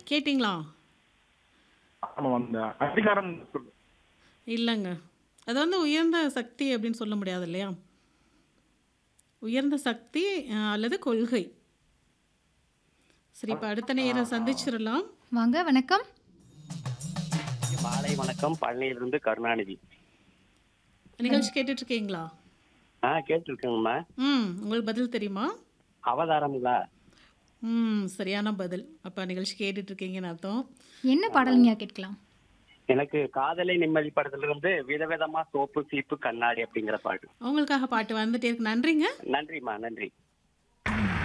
கேட்டிங்களா ஆமாம் அந்த அதிகாரம் சொல்லு இல்லைங்க அது வந்து உயர்ந்த சக்தி அப்படின்னு சொல்ல முடியாது இல்லையா உயர்ந்த சக்தி அஹ், அல்லது கொள்கை சரி இப்போ அடுத்த நேரை சந்திச்சிடலாம் வாங்க வணக்கம் மாலை வணக்கம் பழனியிலிருந்து கருணாநிதி நிகழ்ச்சி கேட்டுட்டு இருக்கீங்களா ஆ கேட்டிருக்கேங்கம்மா ம் உங்களுக்கு பதில் தெரியுமா அவதாரங்களா ம் சரியான பதில் அப்போ நிகழ்ச்சி கேட்டுட்டு இருக்கீங்கன்னு அர்த்தம் என்ன பாடலுங்க கேட்கலாம் எனக்கு காதலை நிம்மதி படத்துல இருந்து விதவிதமா சோப்பு சீப்பு கண்ணாடி அப்படிங்கிற பாட்டு உங்களுக்காக பாட்டு வந்துட்டே இருக்கு நன்றிங்க நன்றிம்மா நன்றி